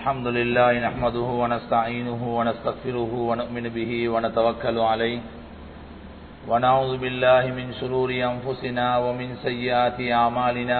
الحمد لله نحمده ونستعينه ونستغفره ونؤمن به ونتوكل عليه ونعوذ بالله من شرور أنفسنا ومن سيئات أعمالنا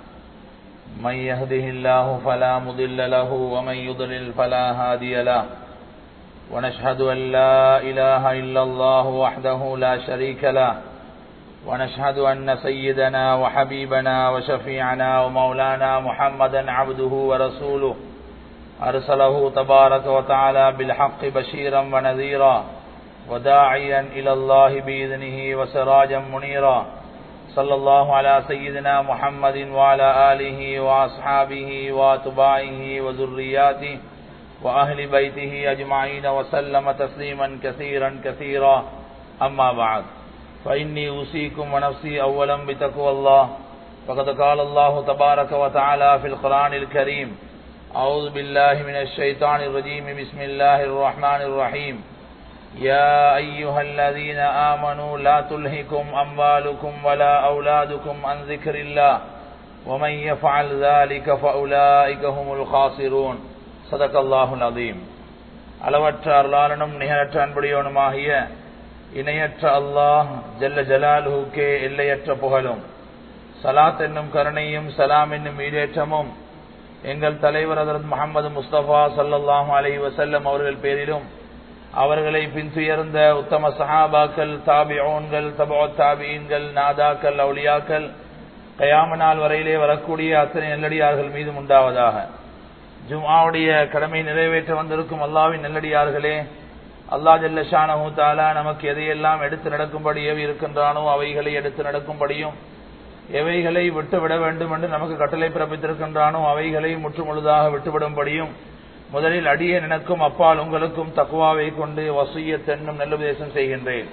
من يهده الله فلا مضل له ومن يضلل فلا هادي له ونشهد أن لا إله إلا الله وحده لا شريك له ونشهد أن سيدنا وحبيبنا وشفيعنا ومولانا محمدا عبده ورسوله أرسله تبارك وتعالى بالحق بشيرا ونذيرا وداعيا إلى الله بإذنه وسراجا منيرا صلى الله على سيدنا محمد وعلى آله وأصحابه وأتباعه وذرياته وأهل بيته أجمعين وسلم تسليما كثيرا كثيرا أما بعد فإني أوصيكم ونفسي أولا بتقوى الله فقد قال الله تبارك وتعالى في القرآن الكريم أعوذ بالله من الشيطان الرجيم بسم الله الرحمن الرحيم يا أيها الذين آمنوا لا تلهكم أموالكم ولا أولادكم عن ذكر الله ومن يفعل ذلك فأولئك هم الخاسرون صدق الله العظيم அளவற்ற அருளாளனும் நிகரற்ற அன்புடையவனுமாகிய இணையற்ற அல்லாஹ் ஜல்ல ஜலாலுக்கே எல்லையற்ற புகழும் சலாத் என்னும் கருணையும் சலாம் என்னும் ஈடேற்றமும் எங்கள் தலைவர் அதரத் முகமது முஸ்தபா சல்லாஹூ அலி வசல்லம் அவர்கள் பேரிலும் அவர்களை பின்துயர்ந்த உத்தம சஹாபாக்கள் தாபியோன்கள் தபோ தாபீன்கள் நாதாக்கள் அவுளியாக்கள் கயாம நாள் வரையிலே வரக்கூடிய அத்தனை நெல்லடியார்கள் மீதும் உண்டாவதாக ஜுமாவுடைய கடமை நிறைவேற்ற வந்திருக்கும் அல்லாவின் நெல்லடியார்களே அல்லா ஜல்லஷானஹூ தாலா நமக்கு எதையெல்லாம் எடுத்து நடக்கும்படி ஏவி இருக்கின்றானோ அவைகளை எடுத்து நடக்கும்படியும் எவைகளை விட்டுவிட வேண்டும் என்று நமக்கு கட்டளை பிறப்பித்திருக்கின்றானோ அவைகளை முற்றுமுழுதாக விட்டுவிடும்படியும் முதலில் அடியே நினைக்கும் அப்பால் உங்களுக்கும் தக்குவாவை கொண்டு வசூய தென்னும் நல்லுபதேசம் செய்கின்றேன்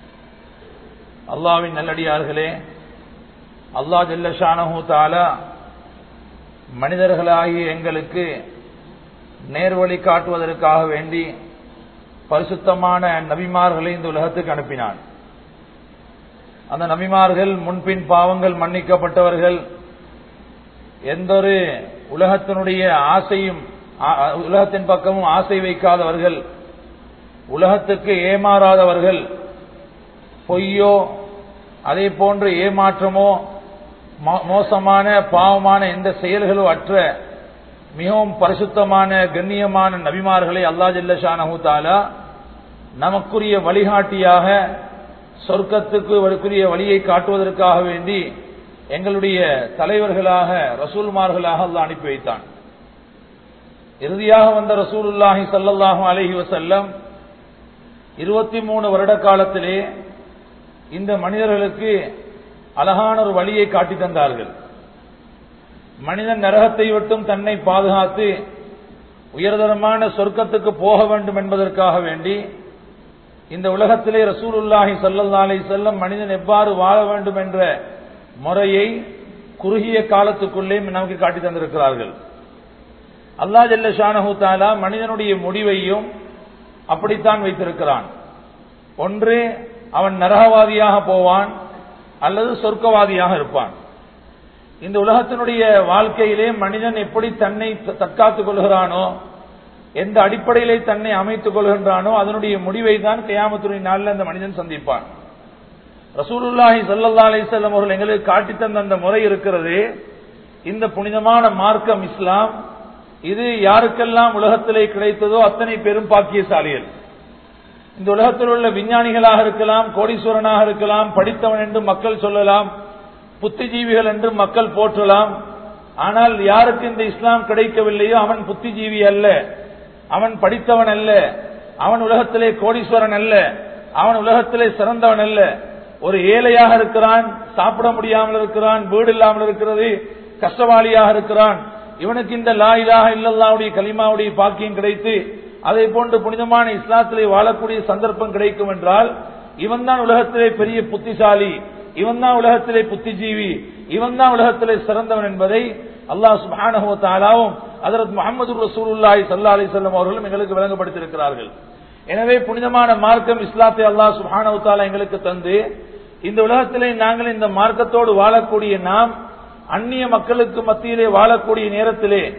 அல்லாவின் நல்லடியார்களே அல்லா ஜல்லஷானஹூ தாலா மனிதர்களாகி எங்களுக்கு நேர்வழி காட்டுவதற்காக வேண்டி பரிசுத்தமான நபிமார்களை இந்த உலகத்துக்கு அனுப்பினான் அந்த நபிமார்கள் முன்பின் பாவங்கள் மன்னிக்கப்பட்டவர்கள் எந்த ஒரு உலகத்தினுடைய ஆசையும் உலகத்தின் பக்கமும் ஆசை வைக்காதவர்கள் உலகத்துக்கு ஏமாறாதவர்கள் பொய்யோ அதே போன்று ஏமாற்றமோ மோசமான பாவமான எந்த செயல்களோ அற்ற மிகவும் பரிசுத்தமான கண்ணியமான நபிமார்களை அல்லா ஜல்லஷானஹூ தாலா நமக்குரிய வழிகாட்டியாக சொர்க்கத்துக்கு வரக்கூடிய வழியை காட்டுவதற்காக வேண்டி எங்களுடைய தலைவர்களாக ரசூல்மார்களாக அல்லா அனுப்பி வைத்தான் இறுதியாக வந்த ரசூலுல்லாஹி சல்லாஹூ அலஹி வசல்லம் இருபத்தி மூணு வருட காலத்திலே இந்த மனிதர்களுக்கு அழகான ஒரு வழியை காட்டி தந்தார்கள் மனிதன் நரகத்தை விட்டும் தன்னை பாதுகாத்து உயர்தரமான சொர்க்கத்துக்கு போக வேண்டும் என்பதற்காக வேண்டி இந்த உலகத்திலே ரசூலுல்லாஹி சல்லல்லா அலி செல்லம் மனிதன் எவ்வாறு வாழ வேண்டும் என்ற முறையை குறுகிய காலத்துக்குள்ளே நமக்கு காட்டி தந்திருக்கிறார்கள் அல்லா ஜல்ல ஷானஹூ தாலா மனிதனுடைய முடிவையும் அப்படித்தான் வைத்திருக்கிறான் ஒன்று அவன் நரகவாதியாக போவான் அல்லது சொர்க்கவாதியாக இருப்பான் இந்த உலகத்தினுடைய வாழ்க்கையிலே மனிதன் எப்படி தன்னை தற்காத்துக் கொள்கிறானோ எந்த அடிப்படையிலே தன்னை அமைத்துக் கொள்கின்றானோ அதனுடைய முடிவை தான் கயாமத்துடைய நாளில் அந்த மனிதன் சந்திப்பான் ரசூலுல்லாஹி சல்லா அலிசல்லம் அவர்கள் எங்களுக்கு காட்டி தந்த அந்த முறை இருக்கிறது இந்த புனிதமான மார்க்கம் இஸ்லாம் இது யாருக்கெல்லாம் உலகத்திலே கிடைத்ததோ அத்தனை பெரும் பாக்கியசாலிகள் இந்த உலகத்தில் உள்ள விஞ்ஞானிகளாக இருக்கலாம் கோடீஸ்வரனாக இருக்கலாம் படித்தவன் என்று மக்கள் சொல்லலாம் புத்திஜீவிகள் என்று மக்கள் போற்றலாம் ஆனால் யாருக்கு இந்த இஸ்லாம் கிடைக்கவில்லையோ அவன் புத்திஜீவி அல்ல அவன் படித்தவன் அல்ல அவன் உலகத்திலே கோடீஸ்வரன் அல்ல அவன் உலகத்திலே சிறந்தவன் அல்ல ஒரு ஏழையாக இருக்கிறான் சாப்பிட முடியாமல் இருக்கிறான் வீடு இல்லாமல் இருக்கிறது கஷ்டவாளியாக இருக்கிறான் இவனுக்கு இந்த லா இலாக இல்லல்லாவுடைய கலிமாவுடைய பாக்கியம் கிடைத்து அதே போன்று புனிதமான இஸ்லாத்திலே வாழக்கூடிய சந்தர்ப்பம் கிடைக்கும் என்றால் இவன் தான் உலகத்திலே பெரிய புத்திசாலி இவன் தான் உலகத்திலே புத்திஜீவி இவன் தான் உலகத்திலே சிறந்தவன் என்பதை அல்லாஹ் சுபானஹாலாவும் அதரத் முகமது ரசூலுல்லாஹி சல்லா அலி சொல்லம் அவர்களும் எங்களுக்கு விளங்கப்படுத்தியிருக்கிறார்கள் எனவே புனிதமான மார்க்கம் இஸ்லாத்தை அல்லாஹ் சுபானவுத்தாலா எங்களுக்கு தந்து இந்த உலகத்திலே நாங்கள் இந்த மார்க்கத்தோடு வாழக்கூடிய நாம் அந்நிய மக்களுக்கு மத்தியிலே வாழக்கூடிய நேரத்திலே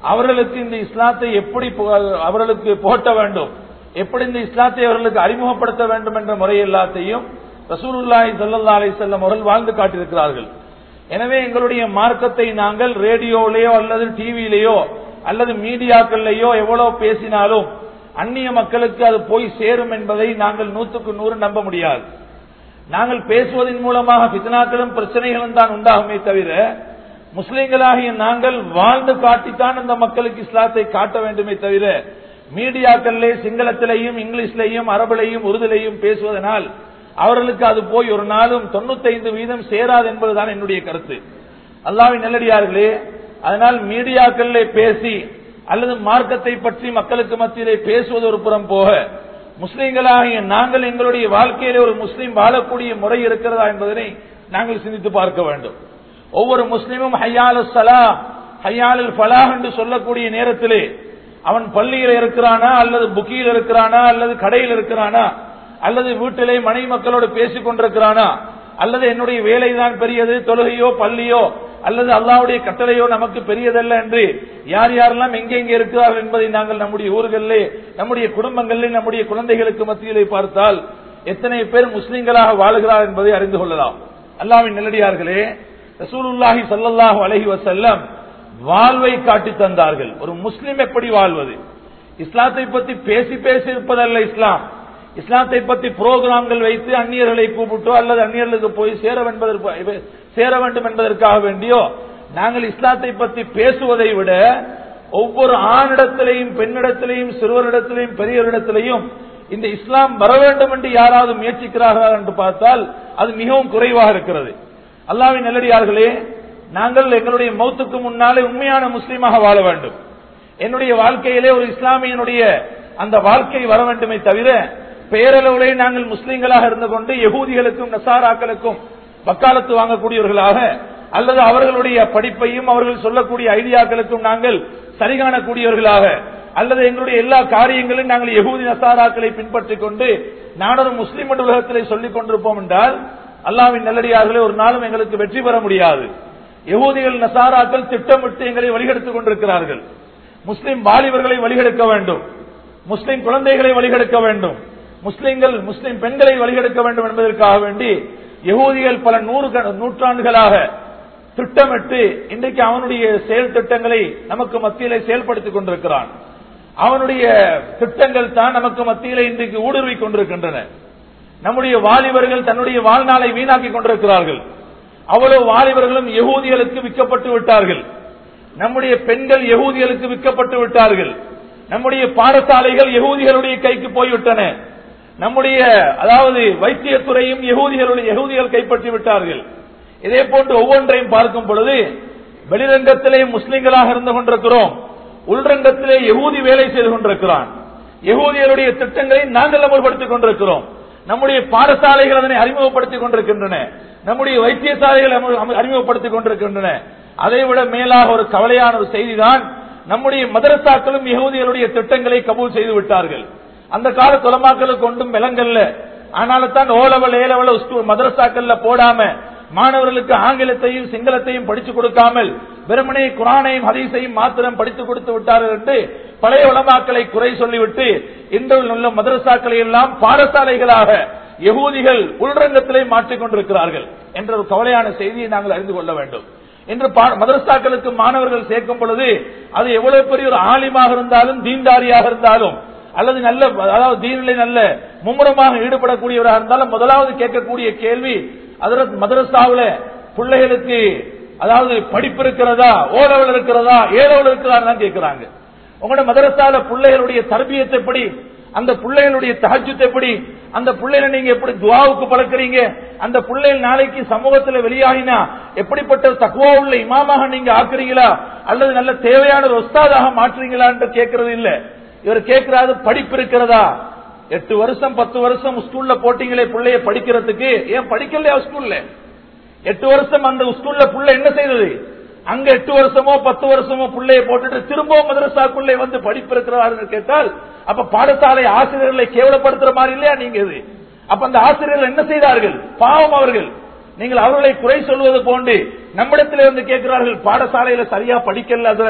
அவர்களுக்கு இந்த இஸ்லாத்தை எப்படி பு- அவர்களுக்கு போட்ட வேண்டும் எப்படி இந்த இஸ்லாத்தை அவர்களுக்கு அறிமுகப்படுத்த வேண்டும் என்ற முறை எல்லாத்தையும் ரசூலுல்லாஹி ஸல்லல்லாஹு அலைஹி வஸல்லம் அவர்கள் வாழ்ந்து காட்டியிருக்கிறார்கள் எனவே எங்களுடைய மார்க்கத்தை நாங்கள் ரேடியோவிலேயோ அல்லது டிவியிலேயோ அல்லது மீடியாக்கள்லேயோ எவ்வளவு பேசினாலும் அந்நிய மக்களுக்கு அது போய் சேரும் என்பதை நாங்கள் நூற்றுக்கு நூறு நம்ப முடியாது நாங்கள் பேசுவதன் மூலமாக பித்னாக்களும் பிரச்சனைகளும் தான் உண்டாகுமே தவிர முஸ்லிம்களாகிய நாங்கள் வாழ்ந்து காட்டித்தான் அந்த மக்களுக்கு இஸ்லாத்தை காட்ட வேண்டுமே தவிர மீடியாக்களிலே சிங்களத்திலேயும் இங்கிலீஷ்லையும் அரபிலையும் உருதுலையும் பேசுவதனால் அவர்களுக்கு அது போய் ஒரு நாளும் தொண்ணூத்தைந்து வீதம் சேராது என்பதுதான் என்னுடைய கருத்து அல்லாவின் நெல்லடியார்களே அதனால் மீடியாக்களிலே பேசி அல்லது மார்க்கத்தை பற்றி மக்களுக்கு மத்தியிலே பேசுவது ஒரு புறம் போக முஸ்லிம்களாகிய நாங்கள் எங்களுடைய வாழ்க்கையிலே ஒரு முஸ்லீம் வாழக்கூடிய முறை இருக்கிறதா என்பதனை நாங்கள் சிந்தித்து பார்க்க வேண்டும் ஒவ்வொரு முஸ்லீமும் ஹையால் சலா ஹையால் ஃபலாஹ் என்று சொல்லக்கூடிய நேரத்திலே அவன் பள்ளியில் இருக்கிறானா அல்லது புக்கியில் இருக்கிறானா அல்லது கடையில் இருக்கிறானா அல்லது வீட்டிலே மனைவி மக்களோடு பேசிக் கொண்டிருக்கிறானா அல்லது என்னுடைய வேலைதான் பெரியது தொழுகையோ பள்ளியோ அல்லது அல்லாவுடைய கட்டளையோ நமக்கு பெரியதல்ல என்று யார் யாரெல்லாம் எங்கே எங்கே இருக்கிறார்கள் என்பதை நாங்கள் நம்முடைய ஊர்களிலே நம்முடைய குடும்பங்களிலே நம்முடைய குழந்தைகளுக்கு மத்தியிலே பார்த்தால் எத்தனை பேர் முஸ்லிம்களாக வாழுகிறார் என்பதை அறிந்து கொள்ளலாம் அல்லாவின் நல்லடியார்களே ரசூலுல்லாஹி ஸல்லல்லாஹு அலைஹி வஸல்லம் வாழ்வை காட்டி தந்தார்கள் ஒரு முஸ்லிம் எப்படி வாழ்வது இஸ்லாத்தை பத்தி பேசி பேசி இருப்பதல்ல இஸ்லாம் இஸ்லாத்தை பத்தி புரோகிராம்கள் வைத்து அந்நியர்களை கூப்பிட்டோ அல்லது அந்நியர்களுக்கு போய் சேர என்பதற்கு சேர வேண்டும் என்பதற்காக வேண்டியோ நாங்கள் இஸ்லாத்தை பத்தி பேசுவதை விட ஒவ்வொரு ஆணிடத்திலையும் பெண்ணிடத்திலையும் சிறுவரிடத்திலையும் பெரியவரிடத்திலையும் இந்த இஸ்லாம் வர வேண்டும் என்று யாராவது முயற்சிக்கிறார்களா என்று பார்த்தால் அது மிகவும் குறைவாக இருக்கிறது அல்லாவின் நல்லடியார்களே நாங்கள் எங்களுடைய மௌத்துக்கு முன்னாலே உண்மையான முஸ்லீமாக வாழ வேண்டும் என்னுடைய வாழ்க்கையிலே ஒரு இஸ்லாமியனுடைய அந்த வாழ்க்கை வர வேண்டுமே தவிர பெயரளவிலே நாங்கள் முஸ்லீம்களாக இருந்து கொண்டு யகூதிகளுக்கும் நசாராக்களுக்கும் வக்காலத்து வாங்கக்கூடியவர்களாக அல்லது அவர்களுடைய படிப்பையும் அவர்கள் சொல்லக்கூடிய ஐடியாக்களுக்கும் நாங்கள் சரிகாணக்கூடியவர்களாக அல்லது எங்களுடைய எல்லா காரியங்களையும் நாங்கள் யகூதி நசாராக்களை பின்பற்றிக் கொண்டு நானொரு முஸ்லீம் என்ற உலகத்திலே சொல்லிக் கொண்டிருப்போம் என்றால் அல்லாவின் நல்லடியார்களே ஒரு நாளும் எங்களுக்கு வெற்றி பெற முடியாது யகூதிகள் நசாராக்கள் திட்டமிட்டு எங்களை வழிகெடுத்துக் கொண்டிருக்கிறார்கள் முஸ்லிம் வாலிபர்களை வழிகெடுக்க வேண்டும் முஸ்லிம் குழந்தைகளை வழிகெடுக்க வேண்டும் முஸ்லிம்கள் முஸ்லிம் பெண்களை வழிகெடுக்க வேண்டும் என்பதற்காக வேண்டி யகூதிகள் பல நூறு க- நூற்றாண்டுகளாக திட்டமிட்டு இன்றைக்கு அவனுடைய செயல் திட்டங்களை நமக்கு மத்தியிலே செயல்படுத்திக் கொண்டிருக்கிறான் அவனுடைய திட்டங்கள் தான் நமக்கு மத்தியிலே இன்றைக்கு ஊடுருவிக் கொண்டிருக்கின்றன நம்முடைய வாலிபர்கள் தன்னுடைய வாழ்நாளை வீணாக்கி கொண்டிருக்கிறார்கள் அவ்வளவு வாலிபர்களும் யகூதிகளுக்கு விற்கப்பட்டு விட்டார்கள் நம்முடைய பெண்கள் யகூதிகளுக்கு விற்கப்பட்டு விட்டார்கள் நம்முடைய பாடசாலைகள் யகூதிகளுடைய கைக்கு போய்விட்டன நம்முடைய அதாவது வைத்தியத்துறையும் யகூதிகளுடைய யகூதிகள் கைப்பற்றி விட்டார்கள் இதே போன்று ஒவ்வொன்றையும் பார்க்கும் பொழுது வெளிரங்கத்திலே முஸ்லிம்களாக இருந்து கொண்டிருக்கிறோம் உள்ரங்கத்திலே யகூதி வேலை செய்து கொண்டிருக்கிறான் யகூதியருடைய திட்டங்களை நாங்கள் அமல்படுத்திக் கொண்டிருக்கிறோம் நம்முடைய பாடசாலைகள் அதனை அறிமுகப்படுத்திக் கொண்டிருக்கின்றன நம்முடைய வைத்தியசாலைகள் அம- அம- அறிமுகப்படுத்திக் கொண்டிருக்கின்றன அதைவிட மேலாக ஒரு கவலையான ஒரு செய்திதான் நம்முடைய மதரசாக்களும் யகூதியருடைய திட்டங்களை கபூல் செய்து விட்டார்கள் அந்த கால தொலமாக்களுக்கு ஒன்றும் விலங்கல்ல ஆனாலும் தான் ஓலவல் ஏலவல மதரசாக்கள்ல போடாம மாணவர்களுக்கு ஆங்கிலத்தையும் சிங்களத்தையும் படிச்சு கொடுக்காமல் வெறுமனே குரானையும் ஹதீஸையும் மாத்திரம் படித்து கொடுத்து விட்டார்கள் என்று பழைய உலமாக்களை குறை சொல்லிவிட்டு இன்று உள்ள மதரசாக்களை எல்லாம் பாடசாலைகளாக யகூதிகள் உள்ரங்கத்திலே மாற்றிக் கொண்டிருக்கிறார்கள் என்ற ஒரு கவலையான செய்தியை நாங்கள் அறிந்து கொள்ள வேண்டும் இன்று பா- மதரசாக்களுக்கு மாணவர்கள் சேர்க்கும் பொழுது அது எவ்வளவு பெரிய ஒரு ஆலிமாக இருந்தாலும் தீன்தாரியாக இருந்தாலும் அல்லது நல்ல அதாவது தீனிலே நல்ல மும்முரமாக ஈடுபடக்கூடியவராக இருந்தாலும் முதலாவது கேட்கக்கூடிய கேள்வி அதற்கு மதரசாவுல பிள்ளைகளுக்கு அதாவது படிப்பு இருக்கிறதா ஓலவல் இருக்கிறதா ஏலவல் இருக்கிறதா தான் கேட்கிறாங்க உங்களோட மதரசால பிள்ளைகளுடைய தர்பியத்தை எப்படி அந்த பிள்ளைகளுடைய தஹஜ்ஜுத் எப்படி அந்த பிள்ளைகளை நீங்க எப்படி துவாவுக்கு பழக்கிறீங்க அந்த பிள்ளைகள் நாளைக்கு சமூகத்துல வெளியாகினா எப்படிப்பட்ட தக்குவா உள்ள இமாமாக நீங்க ஆக்குறீங்களா அல்லது நல்ல தேவையான ஒரு ஒஸ்தாதாக மாற்றுறீங்களா என்று கேட்கறது இல்ல இவர் கேட்கிறாரு படிப்பு இருக்கிறதா எட்டு வருஷம் பத்து வருஷம் ஸ்கூல்ல போட்டீங்களே பிள்ளைய படிக்கிறதுக்கு ஏன் படிக்கலையா ஸ்கூல்ல எட்டு வருஷம் அந்த ஸ்கூல்ல புள்ள என்ன செய்தது அங்க எட்டு வருஷமோ பத்து வருஷமோ பிள்ளைய போட்டுட்டு திரும்பவும் மதரசாக்குள்ளே வந்து படிப்பு இருக்கிறார்கள் கேட்டால் அப்ப பாடசாலை ஆசிரியர்களை கேவலப்படுத்துற மாதிரி இல்லையா நீங்க இது அப்ப அந்த ஆசிரியர்கள் என்ன செய்தார்கள் பாவம் அவர்கள் நீங்கள் அவர்களை குறை சொல்வது போன்று நம்மிடத்தில் வந்து கேட்கிறார்கள் பாடசாலையில சரியா படிக்கல அதுல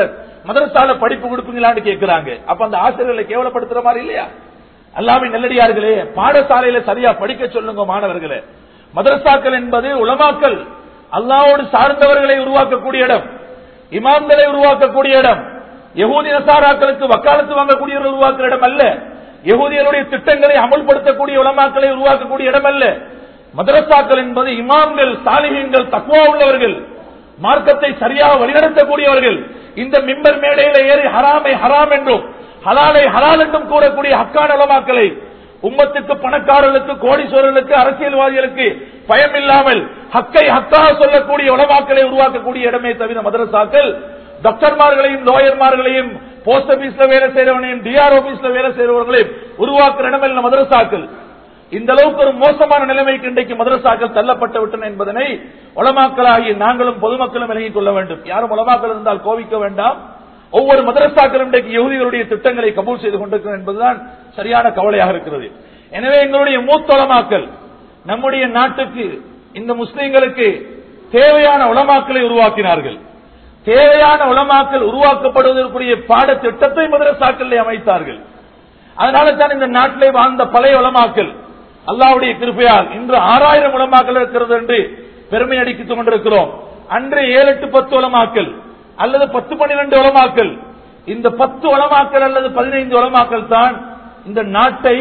மதரசால படிப்பு கொடுப்பீங்களான்னு கேட்கிறாங்க அப்ப அந்த ஆசிரியர்களை கேவலப்படுத்துற மாதிரி இல்லையா அல்லாவின் நெல்லடியார்களே பாடசாலையில சரியா படிக்க சொல்லுங்க மாணவர்களே மதரசாக்கள் என்பது உலமாக்கல் அல்லாவோடு சார்ந்தவர்களை உருவாக்கக்கூடிய இடம் இமாம்களை உருவாக்கக்கூடிய இடம் யகூதி நசாராக்களுக்கு வக்காலத்து வாங்கக்கூடியவர்கள் உருவாக்குற இடம் அல்ல யகூதியருடைய திட்டங்களை அமல்படுத்தக்கூடிய உலமாக்களை உருவாக்கக்கூடிய இடம் அல்ல மதரசாக்கள் என்பது இமாம்கள் சாலிகங்கள் தக்குவா உள்ளவர்கள் மார்க்கத்தை சரியாக வழிநடத்தக்கூடியவர்கள் இந்த மிம்பர் மேடையில ஏறி ஹராமை ஹராம் என்றும் ஹலாலை ஹலால் என்றும் கூறக்கூடிய ஹக்கான உலமாக்களை உம்மத்துக்கு பணக்காரர்களுக்கு கோடீஸ்வரர்களுக்கு அரசியல்வாதிகளுக்கு பயம் இல்லாமல் ஹக்கை ஹக்காக சொல்லக்கூடிய உலமாக்களை உருவாக்கக்கூடிய இடமே தவிர மதரசாக்கள் டாக்டர்மார்களையும் லோயர்மார்களையும் போஸ்ட் ஆபீஸ்ல வேலை செய்யறவனையும் டிஆர் ஆபீஸ்ல வேலை செய்யறவர்களையும் உருவாக்குற இடமல்ல மதரசாக்கள் இந்த அளவுக்கு ஒரு மோசமான நிலைமைக்கு இன்றைக்கு மதரசாக்கள் தள்ளப்பட்டு விட்டன என்பதனை உலமாக்களாகிய நாங்களும் பொதுமக்களும் விலகிக் கொள்ள வேண்டும் யாரும் உலமாக்கள் இருந்தால் கோவிக்க வேண்டாம் ஒவ்வொரு மதரசாக்களும் இன்றைக்கு யகுதிகளுடைய திட்டங்களை கபூல் செய்து கொண்டிருக்கிறோம் என்பதுதான் சரியான கவலையாக இருக்கிறது எனவே எங்களுடைய மூத்த உலமாக்கல் நம்முடைய நாட்டுக்கு இந்த முஸ்லிம்களுக்கு தேவையான உலமாக்களை உருவாக்கினார்கள் தேவையான உலமாக்கல் உருவாக்கப்படுவதற்குரிய பாடத்திட்டத்தை மதரசாக்களை அமைத்தார்கள் அதனால தான் இந்த நாட்டிலே வாழ்ந்த பழைய உலமாக்கல் அல்லாவுடைய கிருப்பையால் இன்று ஆறாயிரம் உலமாக்கல் இருக்கிறது என்று பெருமை அடித்துக் கொண்டிருக்கிறோம் அன்று ஏழு எட்டு பத்து உலமாக்கல் அல்லது பத்து பன்னிரண்டு உலமாக்கல் இந்த பத்து உலமாக்கல் அல்லது பதினைந்து உலமாக்கல் தான் இந்த நாட்டை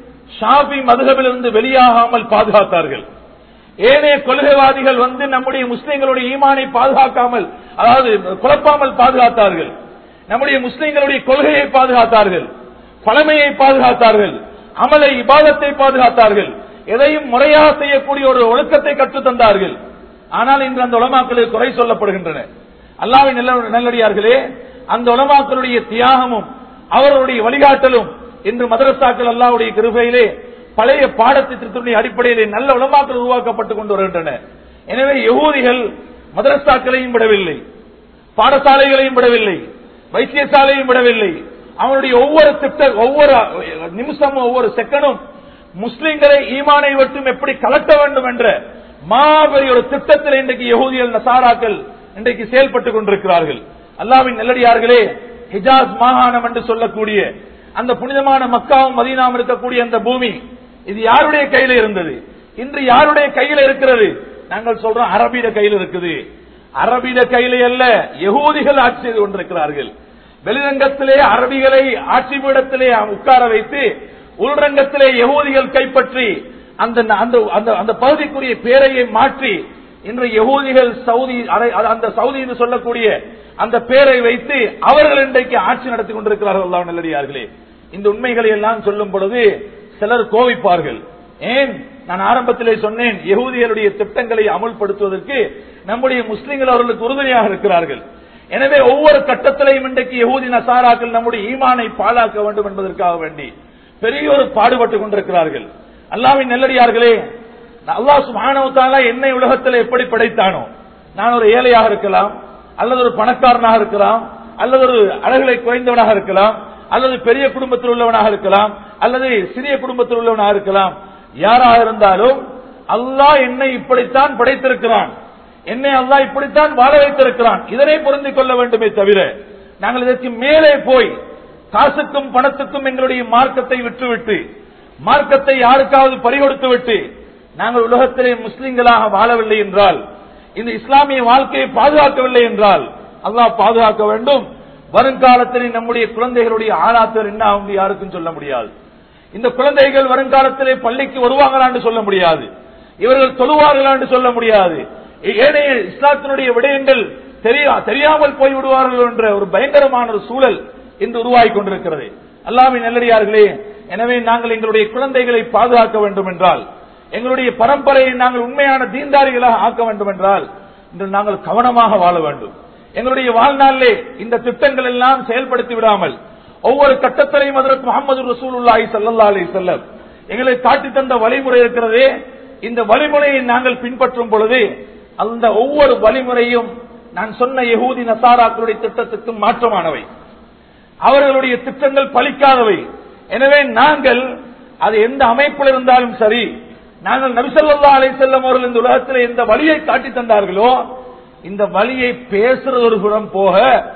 ஷாபி மதுகபிலிருந்து வெளியாகாமல் பாதுகாத்தார்கள் ஏனைய கொள்கைவாதிகள் வந்து நம்முடைய முஸ்லிம்களுடைய ஈமானை பாதுகாக்காமல் அதாவது குழப்பாமல் பாதுகாத்தார்கள் நம்முடைய முஸ்லிம்களுடைய கொள்கையை பாதுகாத்தார்கள் பழமையை பாதுகாத்தார்கள் அமலை இபாதத்தை பாதுகாத்தார்கள் எதையும் முறையாக செய்யக்கூடிய ஒரு ஒழுக்கத்தை கற்றுத் தந்தார்கள் ஆனால் இன்று அந்த உலமாக்களில் குறை சொல்லப்படுகின்றன அல்லாவின் நல்ல- நல்லடியார்களே அந்த உலமாக்களுடைய தியாகமும் அவர்களுடைய வழிகாட்டலும் இன்று மதரசாக்கள் அல்லாவுடைய கிருபையிலே பழைய பாடத்திட்டத்தினுடைய அடிப்படையிலே நல்ல உலமாக்கள் உருவாக்கப்பட்டுக் கொண்டு வருகின்றன எனவே யகூதிகள் மதரசாக்களையும் விடவில்லை பாடசாலைகளையும் விடவில்லை வைத்தியசாலையும் விடவில்லை அவனுடைய ஒவ்வொரு திட்ட ஒவ்வொரு நிமிஷமும் ஒவ்வொரு செகண்டும் முஸ்லிம்களை ஈமானை விட்டும் எப்படி கலட்ட வேண்டும் என்ற மாபெரிய ஒரு திட்டத்தில் இன்றைக்கு யகூதிகள் நசாராக்கள் இன்றைக்கு செயல்பட்டுக் கொண்டிருக்கிறார்கள் அல்லாவின் நெல்லடியார்களே ஹிஜாஸ் மாகாணம் என்று சொல்லக்கூடிய அந்த புனிதமான மக்காவும் மதீனாவும் இருக்கக்கூடிய அந்த பூமி இது யாருடைய கையில இருந்தது இன்று யாருடைய கையில இருக்கிறது நாங்கள் சொல்றோம் அரபிட கையில் இருக்குது அரபிட கையில அல்ல யகூதிகள் ஆட்சி செய்து கொண்டிருக்கிறார்கள் வெளிரங்கத்திலே அரபிகளை ஆட்சி பீடத்திலே உட்கார வைத்து உள்ரங்கத்திலே யகூதிகள் கைப்பற்றி அந்த அந்த அந்த- அந்த பகுதிக்குரிய பேரையை மாற்றி இன்று யகூதிகள் சவுதி அரை- அந்த சவுதி என்று சொல்லக்கூடிய அந்த பேரை வைத்து அவர்கள் இன்றைக்கு ஆட்சி நடத்தி கொண்டிருக்கிறார்கள் அல்லாஹ் நல்லடியார்களே இந்த உண்மைகளை எல்லாம் சொல்லும் பொழுது சிலர் கோவிப்பார்கள் ஏன் நான் ஆரம்பத்திலே சொன்னேன் யகூதிகளுடைய திட்டங்களை அமுல்படுத்துவதற்கு நம்முடைய முஸ்லிம்கள் அவர்களுக்கு உறுதுணையாக இருக்கிறார்கள் எனவே ஒவ்வொரு கட்டத்திலையும் இன்றைக்கு யகூதி நசாராக்கள் நம்முடைய ஈமானை பாழாக்க வேண்டும் என்பதற்காக வேண்டி பெரிய ஒரு பாடுபட்டுக் கொண்டிருக்கிறார்கள் அல்லாவின் நெல்லடியார்களே அல்லாஹ் சுப்ஹானஹு வ தஆலா என்னை உலகத்தில் எப்படி படைத்தானோ நான் ஒரு ஏழையாக இருக்கலாம் அல்லது ஒரு பணக்காரனாக இருக்கலாம் அல்லது ஒரு அழகுலை குறைந்தவனாக இருக்கலாம் அல்லது பெரிய குடும்பத்தில் உள்ளவனாக இருக்கலாம் அல்லது சிறிய குடும்பத்தில் உள்ளவனாக இருக்கலாம் யாராக இருந்தாலும் அல்லாஹ் என்னை இப்படித்தான் படைத்திருக்கிறான் என்னை அல்லாஹ் இப்படித்தான் வாழ வைத்திருக்கிறான் இதனை பொருந்திக் கொள்ள வேண்டுமே தவிர நாங்கள் இதற்கு மேலே போய் காசுக்கும் பணத்துக்கும் எங்களுடைய மார்க்கத்தை விட்டுவிட்டு மார்க்கத்தை யாருக்காவது பறிகொடுத்து விட்டு நாங்கள் உலகத்திலே முஸ்லிம்களாக வாழவில்லை என்றால் இந்த இஸ்லாமிய வாழ்க்கையை பாதுகாக்கவில்லை என்றால் அல்லாஹ் பாதுகாக்க வேண்டும் வருங்காலத்தில் நம்முடைய குழந்தைகளுடைய ஆளாத்தர் என்ன ஆகும் யாருக்கும் சொல்ல முடியாது இந்த குழந்தைகள் வருங்காலத்திலே பள்ளிக்கு வருவாங்களான்னு சொல்ல முடியாது இவர்கள் தொழுவார்களான்னு சொல்ல முடியாது ஏனைய இஸ்லாத்தினுடைய விடயங்கள் தெரிய- தெரியாமல் போய் விடுவார்கள் என்ற ஒரு பயங்கரமான ஒரு சூழல் இன்று உருவாகி கொண்டிருக்கிறது அல்லாவின் நல்லடியார்களே எனவே நாங்கள் எங்களுடைய குழந்தைகளை பாதுகாக்க வேண்டும் என்றால் எங்களுடைய பரம்பரையை நாங்கள் உண்மையான தீண்டாரிகளாக ஆக்க வேண்டும் என்றால் இன்று நாங்கள் கவனமாக வாழ வேண்டும் எங்களுடைய வாழ்நாளிலே இந்த திட்டங்கள் எல்லாம் செயல்படுத்தி விடாமல் ஒவ்வொரு கட்டத்திலையும் அதற்கு முகமது ரசூலுல்லாஹி ஸல்லல்லாஹு அலைஹி வஸல்லம் எங்களை காட்டி தந்த வழிமுறை இருக்கிறதே இந்த வழிமுறையை நாங்கள் பின்பற்றும் பொழுது அந்த ஒவ்வொரு வழிமுறையும் நான் சொன்ன யகூதி நசாராக்களுடைய திட்டத்துக்கும் மாற்றமானவை அவர்களுடைய திட்டங்கள் பலிக்காதவை எனவே நாங்கள் அது எந்த அமைப்பில் இருந்தாலும் சரி நாங்கள் நபிசல்லா அலை செல்லம் அவர்கள் இந்த உலகத்தில் எந்த வழியை காட்டி தந்தார்களோ இந்த வழியை பேசுறது ஒரு புறம் போக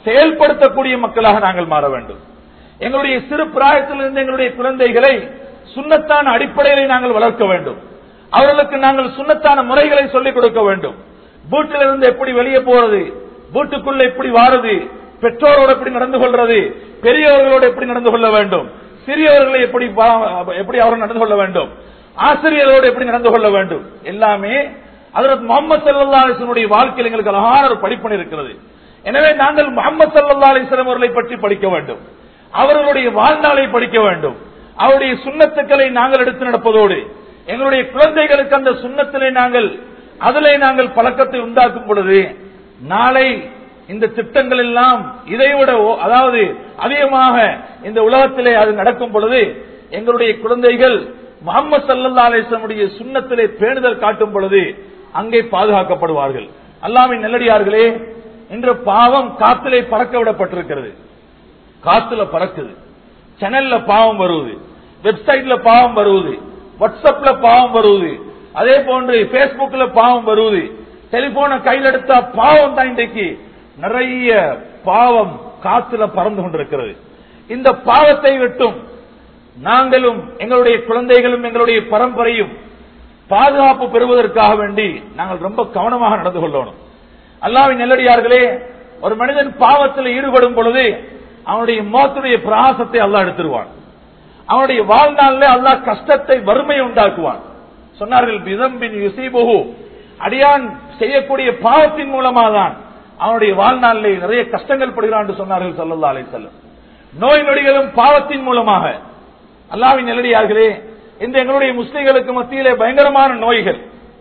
செயல்படுத்தக்கூடிய மக்களாக நாங்கள் மாற வேண்டும் எங்களுடைய சிறு பிராயத்திலிருந்து எங்களுடைய குழந்தைகளை சுண்ணத்தான அடிப்படையிலே நாங்கள் வளர்க்க வேண்டும் அவர்களுக்கு நாங்கள் சுண்ணத்தான முறைகளை சொல்லிக் கொடுக்க வேண்டும் வீட்டிலிருந்து எப்படி வெளியே போறது வீட்டுக்குள்ள எப்படி வாருது பெற்றோரோடு எப்படி நடந்து கொள்றது பெரியவர்களோடு எப்படி நடந்து கொள்ள வேண்டும் சிறியவர்களை எப்படி பா- எப்படி அவர்கள் நடந்து கொள்ள வேண்டும் ஆசிரியர்களோடு எப்படி நடந்து கொள்ள வேண்டும் எல்லாமே அதற்கு முகமது சல்லா அலிஸ்லமுடைய வாழ்க்கையில் எங்களுக்கு அழகான ஒரு படிப்பணி இருக்கிறது எனவே நாங்கள் முகமது சல்லா அலிஸ்லாம் அவர்களை பற்றி படிக்க வேண்டும் அவர்களுடைய வாழ்நாளை படிக்க வேண்டும் அவருடைய சுண்ணத்துக்களை நாங்கள் எடுத்து நடப்பதோடு எங்களுடைய குழந்தைகளுக்கு அந்த சுண்ணத்திலே நாங்கள் அதிலே நாங்கள் பழக்கத்தை உண்டாக்கும் பொழுது நாளை இந்த திட்டங்கள் எல்லாம் இதைவிட ஓ- அதாவது அதிகமாக இந்த உலகத்திலே அது நடக்கும் பொழுது எங்களுடைய குழந்தைகள் முகமது சல்லா அலிஸ்லமுடைய சுண்ணத்திலே பேணுதல் காட்டும் பொழுது அங்கே பாதுகாக்கப்படுவார்கள் அல்லாமின் நெல்லடியார்களே இன்று பாவம் காத்திலே பறக்க விடப்பட்டிருக்கிறது காத்துல பறக்குது சேனல்ல பாவம் வருவது வெப்சைட்ல பாவம் வருவது வாட்ஸ்அப்ல பாவம் வருவது அதே போன்று பேஸ்புக்ல பாவம் வருவது டெலிபோனை கையில் எடுத்தா பாவம் தான் இன்றைக்கு நிறைய பாவம் காத்துல பறந்து கொண்டிருக்கிறது இந்த பாவத்தை விட்டும் நாங்களும் எங்களுடைய குழந்தைகளும் எங்களுடைய பரம்பரையும் பாதுகாப்பு பெறுவதற்காக வேண்டி நாங்கள் ரொம்ப கவனமாக நடந்து கொள்ளணும் அல்லாவின் நெல்லடியார்களே ஒரு மனிதன் பாவத்தில் ஈடுபடும் பொழுது அவனுடைய மோத்துடைய பிரகாசத்தை அல்லாஹ் எடுத்துருவான் அவனுடைய வாழ்நாளில் அல்லாஹ் கஷ்டத்தை வறுமையை உண்டாக்குவான் சொன்னார்கள் பிதம்பின் யுசீபுஹு அடியான் செய்யக்கூடிய பாவத்தின் மூலமாக தான் அவனுடைய வாழ்நாளிலே நிறைய கஷ்டங்கள் படுகிறான் என்று சொன்னார்கள் சல்லல்லா அலைஹிஸ்ஸலாம் நோய் நொடிகளும் பாவத்தின் மூலமாக அல்லாவின் நெல்லடியார்களே இந்த எங்களுடைய முஸ்லிம்களுக்கு மத்தியிலே பயங்கரமான நோய்கள்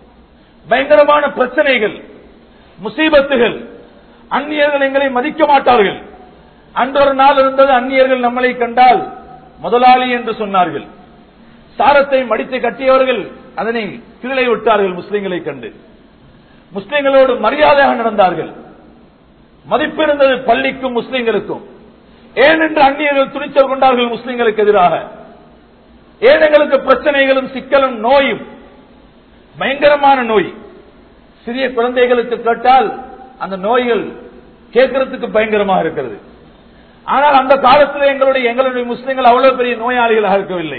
பயங்கரமான பிரச்சனைகள் முசீபத்துகள் அந்நியர்கள் எங்களை மதிக்க மாட்டார்கள் அன்றொரு நாள் இருந்தது அந்நியர்கள் நம்மளை கண்டால் முதலாளி என்று சொன்னார்கள் சாரத்தை மடித்து கட்டியவர்கள் அதனை கீழே விட்டார்கள் முஸ்லிம்களை கண்டு முஸ்லிம்களோடு மரியாதையாக நடந்தார்கள் மதிப்பு இருந்தது பள்ளிக்கும் முஸ்லிம்களுக்கும் ஏனென்று அந்நியர்கள் துணிச்சல் கொண்டார்கள் முஸ்லிம்களுக்கு எதிராக ஏன் எங்களுக்கு பிரச்சனைகளும் சிக்கலும் நோயும் பயங்கரமான நோய் சிறிய குழந்தைகளுக்கு கேட்டால் அந்த நோய்கள் கேட்கறதுக்கு பயங்கரமாக இருக்கிறது ஆனால் அந்த காலத்தில் எங்களுடைய எங்களுடைய முஸ்லிம்கள் அவ்வளவு பெரிய நோயாளிகளாக இருக்கவில்லை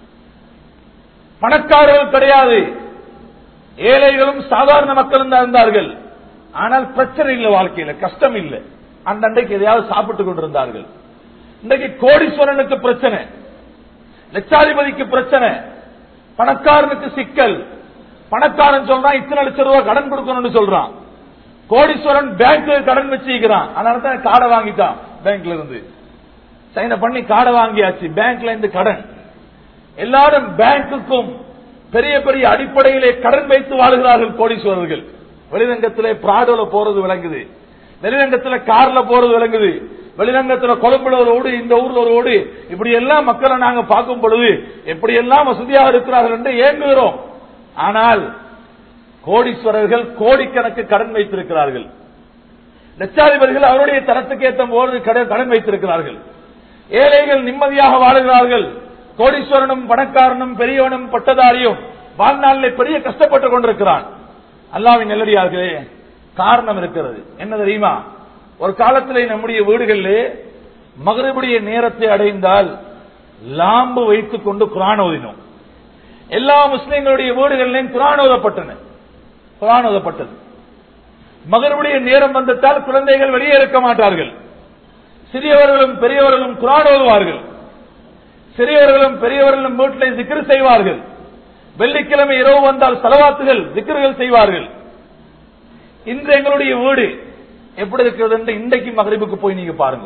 பணக்காரர்கள் கிடையாது ஏழைகளும் சாதாரண மக்களும் தான் இருந்தார்கள் ஆனால் பிரச்சனை இல்லை வாழ்க்கையில கஷ்டம் இல்லை அந்த அன்றைக்கு எதையாவது சாப்பிட்டுக் கொண்டிருந்தார்கள் இன்றைக்கு கோடீஸ்வரனுக்கு பிரச்சனை லட்சாதிபதிக்கு பிரச்சனை பணக்காரனுக்கு சிக்கல் பணக்காரன் சொல்றான் இத்தனை லட்சம் ரூபாய் கடன் கொடுக்கணும்னு சொல்றான் கோடீஸ்வரன் பேங்க்ல கடன் வச்சிருக்கிறான் அதனால தான் காடை வாங்கிட்டான் பேங்க்ல இருந்து சைன பண்ணி காடை வாங்கியாச்சு பேங்க்ல இருந்து கடன் எல்லாரும் பேங்குக்கும் பெரிய பெரிய அடிப்படையிலே கடன் வைத்து வாழுகிறார்கள் கோடீஸ்வரர்கள் வெளிரங்கத்திலே பிராடோல போறது விளங்குது வெளிரங்கத்துல கார்ல போறது விளங்குது வெளிரங்கத்துல கொழும்புல ஒரு ஓடு இந்த ஊர்ல ஒரு ஓடு இப்படி எல்லாம் மக்களை நாங்க பார்க்கும் பொழுது எப்படி எல்லாம் வசதியாக இருக்கிறார்கள் என்று ஏங்குகிறோம் ஆனால் கோடீஸ்வரர்கள் கோடிக்கணக்கு கடன் வைத்திருக்கிறார்கள் லட்சாதிபதிகள் அவருடைய தரத்துக்கு ஏற்ற போது கடன் கடன் வைத்திருக்கிறார்கள் ஏழைகள் நிம்மதியாக வாழுகிறார்கள் கோடீஸ்வரனும் பணக்காரனும் பெரியவனும் பட்டதாரியும் வாழ்நாளில் பெரிய கஷ்டப்பட்டுக் கொண்டிருக்கிறான் அல்லாவின் நெல்லடியார்களே காரணம் இருக்கிறது என்ன தெரியுமா ஒரு காலத்திலே நம்முடைய வீடுகளிலே மகரிபுடைய நேரத்தை அடைந்தால் லாம்பு வைத்துக் கொண்டு குரான் ஓதினோம் எல்லா முஸ்லிம்களுடைய வீடுகளிலும் குரான் ஓதப்பட்டன குரான் ஓதப்பட்டது மகனுடைய நேரம் வந்துட்டால் குழந்தைகள் வெளியே இருக்க மாட்டார்கள் சிறியவர்களும் பெரியவர்களும் குரான் ஓதுவார்கள் சிறியவர்களும் பெரியவர்களும் வீட்டில் திக்ரு செய்வார்கள் வெள்ளிக்கிழமை இரவு வந்தால் செலவாத்துகள் திக்ருகள் செய்வார்கள் இன்று எங்களுடைய வீடு எப்படி இருக்கிறது என்று இன்றைக்கு மகரிபுக்கு போய் நீங்க பாருங்க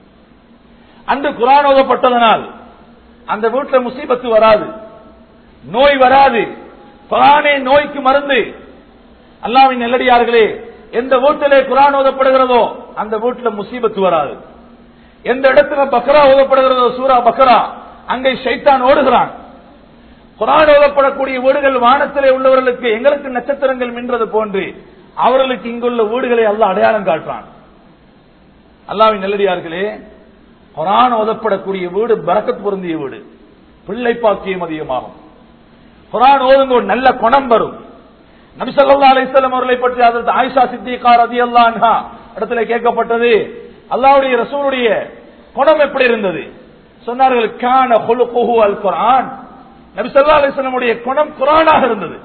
அன்று குரான் ஓதப்பட்டதனால் அந்த வீட்டில் முசீபத்து வராது நோய் வராது குரானே நோய்க்கு மருந்து அல்லாவின் நெல்லடியார்களே எந்த வீட்டிலே குரான் ஓதப்படுகிறதோ அந்த வீட்டில் முசீபத்து வராது எந்த இடத்துல பக்ரா ஓதப்படுகிறதோ சூரா பக்ரா அங்கே ஷைத்தான் ஓடுகிறான் குரான் ஓதப்படக்கூடிய வீடுகள் வானத்திலே உள்ளவர்களுக்கு எங்களுக்கு நட்சத்திரங்கள் மின்றது போன்று அவர்களுக்கு இங்குள்ள வீடுகளை அல்ல அடையாளம் காட்டுறான் அல்லாவின் நெல்லடியார்களே குரான் ஓதப்படக்கூடிய வீடு பரக்கத் பொருந்திய வீடு பிள்ளை பாக்கியம் அதிகமாகும் குரான் ஓதுங்க ஒரு நல்ல குணம் வரும் நபிசல்லா அலிஸ்லாம் அவர்களை பற்றி அதற்கு ஆயிஷா சித்திகார் அதி அல்லா இடத்துல கேட்கப்பட்டது அல்லாவுடைய ரசூலுடைய குணம் எப்படி இருந்தது சொன்னார்கள் கான ஹுலுகுஹு அல் குர்ஆன் நபி ஸல்லல்லாஹு அலைஹி வஸல்லமுடைய குணம் குர்ஆனாக இருந்தது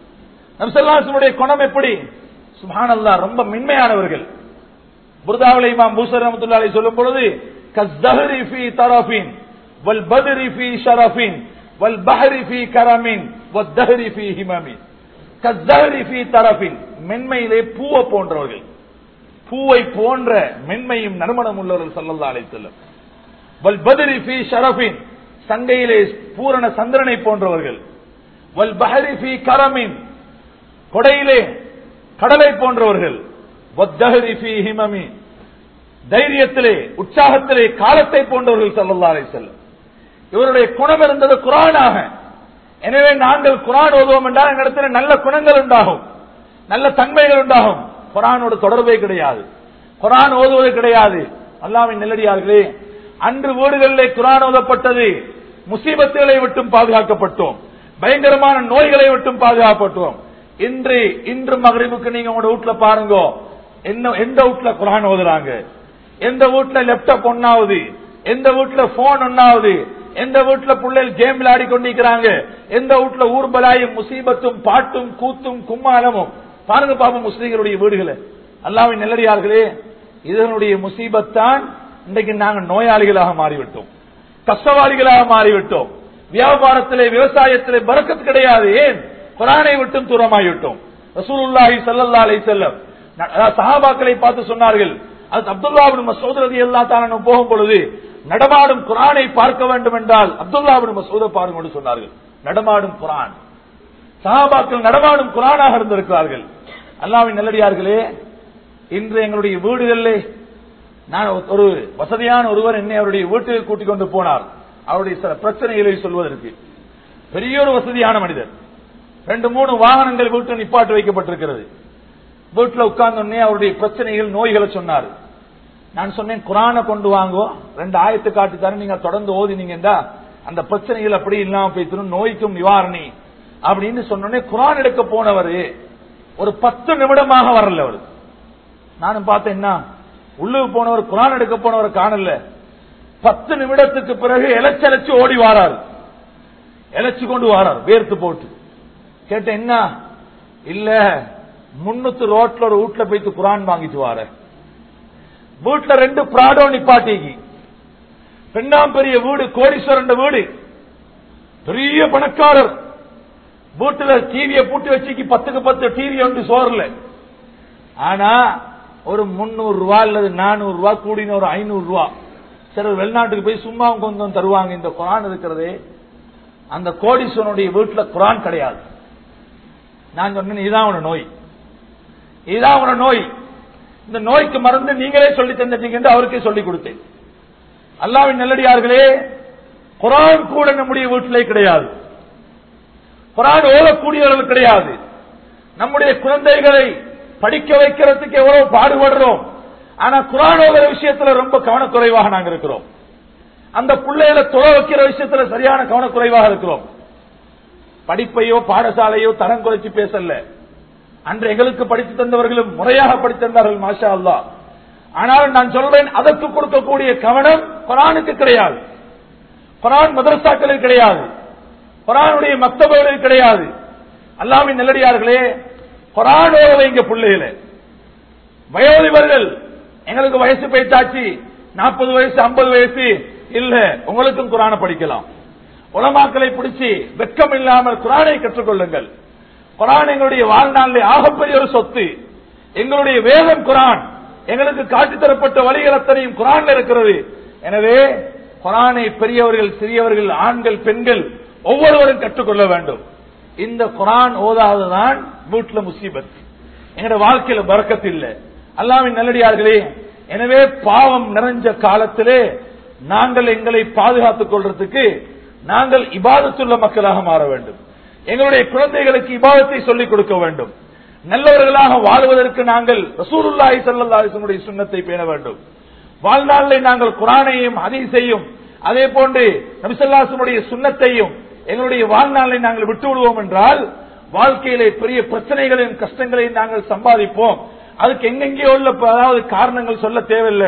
நபி ஸல்லல்லாஹு அலைஹி வஸல்லமுடைய குணம் எப்படி சுப்ஹானல்லாஹ் ரொம்ப மென்மையானவர்கள் புர்தாவில் இமாம் பூசர் ரஹ்மத்துல்லாஹி அலைஹி சொல்லும் பொழுது கஸ்தஹரி ஃபீ தரஃபின் வல் பத்ரி ஃபீ ஷரஃபின் வல் பஹரி ஃபீ கரமின் வத்தஹரி ஃபீ ஹிமமின் கஸ்தஹரி ஃபீ தரஃபின் மென்மையிலே பூவை போன்றவர்கள் பூவை போன்ற மென்மையும் நறுமணம் உள்ளவர்கள் ஸல்லல்லாஹு அலைஹி வஸல்லம் வல் பத்ரி ஃபீ ஷரஃபின் சங்கையிலே பூரண சந்திரனை போன்றவர்கள் வல் பஹரி ஃபீ கரமின் கொடையிலே கடலை போன்றவர்கள் வத்தஹரி ஃபீ ஹிமமி தைரியத்திலே உற்சாகத்திலே காலத்தை போன்றவர்கள் ஸல்லல்லாஹு அலைஹி வஸல்லம் இவருடைய குணம் இருந்தது குரானாக எனவே நாங்கள் குரான் ஓதுவோம் என்றால் எங்களிடத்தில் நல்ல குணங்கள் உண்டாகும் நல்ல தன்மைகள் உண்டாகும் குரானோட தொடர்பே கிடையாது குரான் ஓதுவது கிடையாது அல்லாவின் நெல்லடியார்களே அன்று வீடுகளிலே குரான் ஓதப்பட்டது முசீபத்துகளை விட்டும் பாதுகாக்கப்பட்டோம் பயங்கரமான நோய்களை விட்டும் பாதுகாக்கப்பட்டோம் இன்று இன்று மகரிபுக்கு நீங்க உங்களோட வீட்டுல பாருங்க என்ன எந்த வீட்டுல குரான் ஓதுறாங்க எந்த வீட்டுல லேப்டாப் ஒன்னாவது எந்த வீட்டுல போன் ஒன்னாவது எந்த வீட்டுல பிள்ளைகள் கேம் விளையாடி கொண்டிருக்கிறாங்க எந்த வீட்டுல ஊர்பலாயும் முசீபத்தும் பாட்டும் கூத்தும் கும்மாலமும் பாருங்க பாப்போம் முஸ்லீம்களுடைய வீடுகளை அல்லாவின் நெல்லடியார்களே இதனுடைய முசீபத்தான் இன்றைக்கு நாங்கள் நோயாளிகளாக மாறிவிட்டோம் கஷ்டவாளிகளாக மாறிவிட்டோம் வியாபாரத்திலே விவசாயத்திலே பறக்கத்து கிடையாது ஏன் குரானை விட்டும் தூரமாகிவிட்டோம் ரசூலுல்லாஹி ஸல்லல்லாஹு அலைஹி வஸல்லம் சஹாபாக்களை பார்த்து சொன்னார்கள் அது அப்துல்லா பின் மசூத் ரலியல்லாஹு தஆலா போகும் பொழுது நடமாடும் குரானை பார்க்க வேண்டும் என்றால் அப்துல்லா பின் மசூத பாருங்க என்று சொன்னார்கள் நடமாடும் குரான் சஹாபாக்கள் நடமாடும் குரானாக இருந்திருக்கிறார்கள் அல்லாவின் நல்லடியார்களே இன்று எங்களுடைய வீடுகளிலே நான் ஒரு வசதியான ஒருவர் என்னை அவருடைய வீட்டுக்கு கூட்டிக் கொண்டு போனார் அவருடைய சில பிரச்சனைகளை சொல்வதற்கு பெரிய ஒரு வசதியான மனிதர் ரெண்டு மூணு வாகனங்கள் வீட்டில் நிப்பாட்டு வைக்கப்பட்டிருக்கிறது வீட்டில் உட்கார்ந்தோடனே அவருடைய பிரச்சனைகள் நோய்களை சொன்னார் நான் சொன்னேன் குரானை கொண்டு வாங்கோ ரெண்டு ஆயத்து காட்டி தர நீங்க தொடர்ந்து ஓதினீங்கன்னா அந்த பிரச்சனைகள் அப்படி இல்லாம போய்த்திரும் நோய்க்கும் நிவாரணி அப்படின்னு சொன்னோடனே குரான் எடுக்க போனவர் ஒரு பத்து நிமிடமாக வரல அவர் நானும் பார்த்தேன் என்ன உள்ளுக்கு போனவர் குரான் எடுக்க போனவர் காணல பத்து நிமிடத்துக்கு பிறகு எலச்சலைச்சு ஓடி வாரார் எலச்சு கொண்டு வாரார் வேர்த்து போட்டு கேட்டேன் என்ன இல்ல முன்னூத்து ரோட்ல ஒரு வீட்டுல போயிட்டு குரான் வாங்கிட்டு வார வீட்டுல ரெண்டு பிராடோ நிப்பாட்டிக்கு பெண்ணாம் பெரிய வீடு கோடீஸ்வரன் வீடு பெரிய பணக்காரர் வீட்டுல டிவியை பூட்டி வச்சுக்கு பத்துக்கு பத்து டிவி ஒன்று சோறல ஆனா ஒரு முன்னூறு ரூபா அல்லது நானூறு ரூபா கூடின ஒரு ஐநூறு ரூபா சிலர் வெளிநாட்டுக்கு போய் சும்மா கொஞ்சம் தருவாங்க இந்த குரான் இருக்கிறதே அந்த கோடீஸ்வரனுடைய வீட்டுல குரான் கிடையாது நான் சொன்னேன் இதான் உன நோய் இதான் உன நோய் இந்த நோய்க்கு மருந்து நீங்களே சொல்லி தந்துட்டீங்க என்று அவருக்கே சொல்லி கொடுத்தேன் அல்லாவின் நல்லடியார்களே குரான் கூட நம்முடைய வீட்டிலே கிடையாது குரான் ஓதக்கூடியவர்கள் கிடையாது நம்முடைய குழந்தைகளை படிக்க வைக்கிறதுக்கு எவ்வளவு பாடுபடுறோம் ஆனா குரான் ஓதுற விஷயத்துல ரொம்ப கவனக்குறைவாக நாங்க இருக்கிறோம் அந்த பிள்ளைகளை தொலை வைக்கிற விஷயத்துல சரியான கவனக்குறைவாக இருக்கிறோம் படிப்பையோ பாடசாலையோ தரம் குறைச்சு பேசல அன்று எங்களுக்கு படித்து தந்தவர்களும் முறையாக படித்து தந்தார்கள் மாஷா அல்லா ஆனால் நான் சொல்றேன் அதற்கு கொடுக்கக்கூடிய கவனம் குரானுக்கு கிடையாது குரான் மதரசாக்களில் கிடையாது குரானுடைய மக்தபங்களில் கிடையாது அல்லாவின் நல்லடியார்களே குரானோட வைங்க பிள்ளைகள வயோதிபர்கள் எங்களுக்கு வயசு போயிட்டாச்சு நாற்பது வயசு ஐம்பது வயசு இல்ல உங்களுக்கும் குரான படிக்கலாம் உலமாக்களை பிடிச்சி வெக்கம் இல்லாமல் குரானை கற்றுக்கொள்ளுங்கள் குரான் எங்களுடைய வாழ்நாளில் ஆகப்பெரிய ஒரு சொத்து எங்களுடைய வேதம் குரான் எங்களுக்கு காட்டித்தரப்பட்ட வழிகள் அத்தனையும் குரான்ல இருக்கிறது எனவே குரானை பெரியவர்கள் சிறியவர்கள் ஆண்கள் பெண்கள் ஒவ்வொருவரும் கற்றுக்கொள்ள வேண்டும் இந்த குரான் ஓதாததான் வீட்டுல முசீபத் எங்களோட வாழ்க்கையில பறக்கத்து இல்லை அல்லாவின் நல்லடியார்களே எனவே பாவம் நிறைஞ்ச காலத்திலே நாங்கள் எங்களை பாதுகாத்துக் கொள்றதுக்கு நாங்கள் இபாதத்துள்ள மக்களாக மாற வேண்டும் எங்களுடைய குழந்தைகளுக்கு இபாதத்தை சொல்லிக் கொடுக்க வேண்டும் நல்லவர்களாக வாழ்வதற்கு நாங்கள் ரசூலுல்லாஹி ஸல்லல்லாஹு சுண்ணத்தை பேண வேண்டும் வாழ்நாளில் நாங்கள் குரானையும் ஹதீஸையும் அதே போன்று நபிசல்லாசனுடைய சுண்ணத்தையும் எங்களுடைய வாழ்நாளை நாங்கள் விட்டு விடுவோம் என்றால் வாழ்க்கையிலே பெரிய பிரச்சனைகளையும் கஷ்டங்களையும் நாங்கள் சம்பாதிப்போம் அதுக்கு எங்கெங்கே உள்ள அதாவது காரணங்கள் சொல்ல தேவையில்லை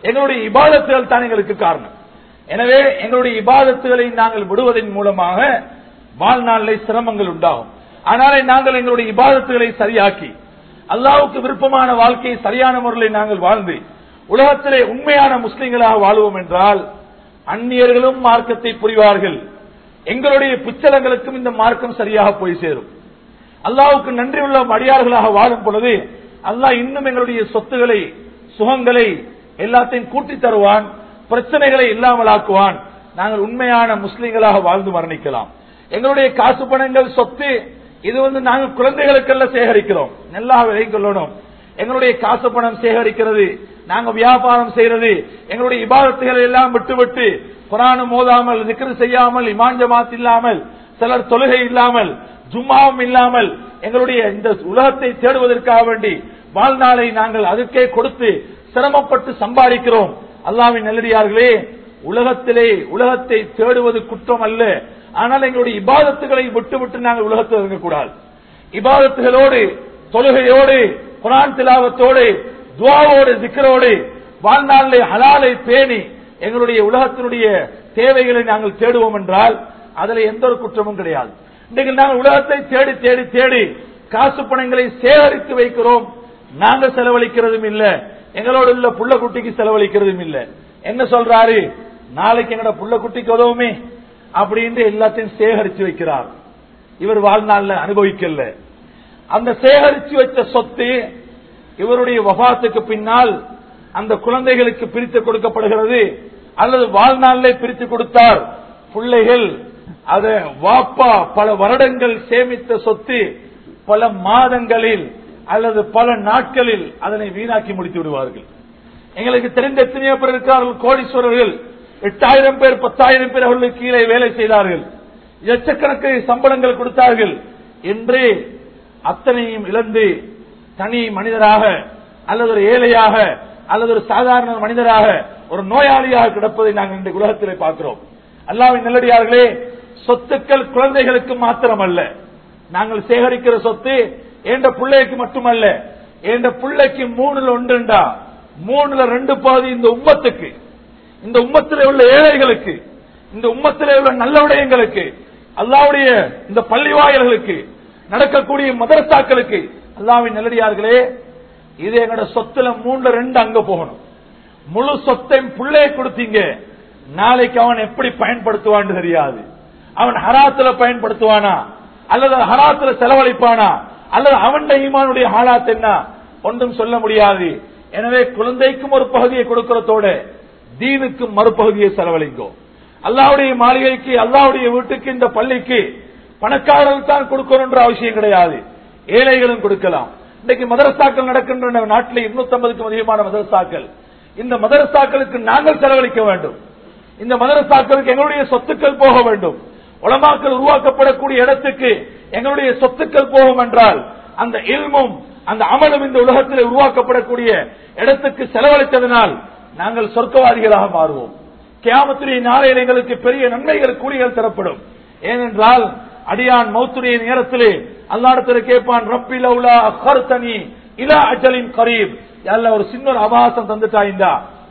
எங்களுடைய இபாதத்துகள் தான் எங்களுக்கு காரணம் எனவே எங்களுடைய இபாதத்துகளை நாங்கள் விடுவதன் மூலமாக வாழ்நாளில் சிரமங்கள் உண்டாகும் ஆனாலே நாங்கள் எங்களுடைய இபாதத்துகளை சரியாக்கி அல்லாவுக்கு விருப்பமான வாழ்க்கையை சரியான முறையில் நாங்கள் வாழ்ந்து உலகத்திலே உண்மையான முஸ்லிம்களாக வாழ்வோம் என்றால் அந்நியர்களும் மார்க்கத்தை புரிவார்கள் எங்களுடைய புச்சலங்களுக்கும் இந்த மார்க்கம் சரியாக போய் சேரும் அல்லாவுக்கு நன்றி உள்ள அடியார்களாக வாழும் பொழுது அல்லாஹ் இன்னும் எங்களுடைய சொத்துகளை சுகங்களை எல்லாத்தையும் கூட்டி தருவான் பிரச்சனைகளை இல்லாமல் ஆக்குவான் நாங்கள் உண்மையான முஸ்லிம்களாக வாழ்ந்து மரணிக்கலாம் எங்களுடைய காசு பணங்கள் சொத்து இது வந்து நாங்கள் குழந்தைகளுக்கெல்லாம் சேகரிக்கிறோம் நல்லா விலை கொள்ளணும் எங்களுடைய காசு பணம் சேகரிக்கிறது நாங்க வியாபாரம் செய்யறது எங்களுடைய இபாதத்துகளை எல்லாம் விட்டு விட்டு குரானும் மோதாமல் திக்ரு செய்யாமல் இமான் ஜமாத் இல்லாமல் சிலர் தொழுகை இல்லாமல் ஜும்மாவும் இல்லாமல் எங்களுடைய இந்த உலகத்தை தேடுவதற்காக வேண்டி வாழ்நாளை நாங்கள் அதுக்கே கொடுத்து சிரமப்பட்டு சம்பாதிக்கிறோம் அல்லாவின் நல்லடியார்களே உலகத்திலே உலகத்தை தேடுவது குற்றம் அல்ல ஆனால் எங்களுடைய இபாதத்துகளை விட்டு விட்டு நாங்கள் உலகத்தில் இருக்கக்கூடாது இபாதத்துகளோடு தொழுகையோடு குரான் திலாவத்தோடு துவாவோடு திக்கரோடு வாழ்நாளிலே ஹலாலை பேணி எங்களுடைய உலகத்தினுடைய தேவைகளை நாங்கள் தேடுவோம் என்றால் அதுல எந்த ஒரு குற்றமும் கிடையாது இன்றைக்கு நாங்கள் உலகத்தை தேடி தேடி தேடி காசு பணங்களை சேகரித்து வைக்கிறோம் நாங்கள் செலவழிக்கிறதும் இல்ல எங்களோட உள்ள புள்ள குட்டிக்கு செலவழிக்கிறதும் இல்ல என்ன சொல்றாரு நாளைக்கு எங்களோட புள்ள குட்டிக்கு உதவுமே அப்படின்னு எல்லாத்தையும் சேகரித்து வைக்கிறார் இவர் வாழ்நாள்ல அனுபவிக்கல அந்த சேகரித்து வச்ச சொத்து இவருடைய வபாத்துக்கு பின்னால் அந்த குழந்தைகளுக்கு பிரித்து கொடுக்கப்படுகிறது அல்லது வாழ்நாளிலே பிரித்து கொடுத்தார் பிள்ளைகள் அத வாப்பா பல வருடங்கள் சேமித்த சொத்து பல மாதங்களில் அல்லது பல நாட்களில் அதனை வீணாக்கி முடித்து விடுவார்கள் எங்களுக்கு தெரிந்த எத்தனையோ பேர் இருக்கிறார்கள் கோடீஸ்வரர்கள் எட்டாயிரம் பேர் பத்தாயிரம் பேர் அவர்களுக்கு கீழே வேலை செய்தார்கள் லட்சக்கணக்கு சம்பளங்கள் கொடுத்தார்கள் என்று அத்தனையும் இழந்து தனி மனிதராக அல்லது ஒரு ஏழையாக அல்லது ஒரு சாதாரண மனிதராக ஒரு நோயாளியாக கிடப்பதை நாங்கள் இந்த உலகத்திலே பார்க்கிறோம் அல்லாவின் நல்லடியார்களே சொத்துக்கள் குழந்தைகளுக்கு மாத்திரமல்ல நாங்கள் சேகரிக்கிற சொத்து என்ற பிள்ளைக்கு மட்டுமல்ல என்ற பிள்ளைக்கு மூணுல ஒன்றுண்டா மூணுல ரெண்டு பாதி இந்த உம்மத்துக்கு இந்த உம்மத்திலே உள்ள ஏழைகளுக்கு இந்த உம்மத்திலே உள்ள நல்லவுடையங்களுக்கு அல்லாவுடைய இந்த பள்ளி வாயில்களுக்கு நடக்கக்கூடிய மதரசாக்களுக்கு அல்லாவின் நல்லடியார்களே இது எங்களோட சொத்துல மூணுல ரெண்டு அங்க போகணும் முழு சொத்தையும் பிள்ளைய கொடுத்தீங்க நாளைக்கு அவன் எப்படி பயன்படுத்துவான்னு தெரியாது அவன் ஹராத்துல பயன்படுத்துவானா அல்லது ஹராத்துல செலவழிப்பானா அல்லது அவன் ஈமானுடைய ஹாலாத் என்ன ஒன்றும் சொல்ல முடியாது எனவே குழந்தைக்கும் ஒரு பகுதியை கொடுக்கிறதோட தீனுக்கும் மறுபகுதியை செலவழிங்கோ அல்லாவுடைய மாளிகைக்கு அல்லாவுடைய வீட்டுக்கு இந்த பள்ளிக்கு பணக்காரர்கள் தான் கொடுக்கணும்ன்ற அவசியம் கிடையாது ஏழைகளும் கொடுக்கலாம் இன்னைக்கு மதரசாக்கள் நடக்கின்ற நாட்டில் இருநூத்தி ஐம்பதுக்கும் அதிகமான மதரசாக்கள் இந்த மதரசாக்களுக்கு நாங்கள் செலவழிக்க வேண்டும் இந்த மதரசாக்களுக்கு எங்களுடைய சொத்துக்கள் போக வேண்டும் உலமாக்கள் உருவாக்கப்படக்கூடிய இடத்துக்கு எங்களுடைய சொத்துக்கள் போகும் என்றால் அந்த இல்மும் அந்த அமலும் இந்த உலகத்தில் உருவாக்கப்படக்கூடிய இடத்துக்கு செலவழித்ததனால் நாங்கள் சொர்க்கவாதிகளாக மாறுவோம் கியாமத்துடைய நாளையில் எங்களுக்கு பெரிய நன்மைகள் கூலிகள் தரப்படும் ஏனென்றால் அடியான் மௌத்துடைய நேரத்திலே அல்லாடத்தில் கேட்பான் ரப்பில் அவுலா அஹர்தனி இலா அஜலின் கரீப் அல்ல ஒரு சின்ன ஒரு அபாசம் தந்துட்டாய்ந்தா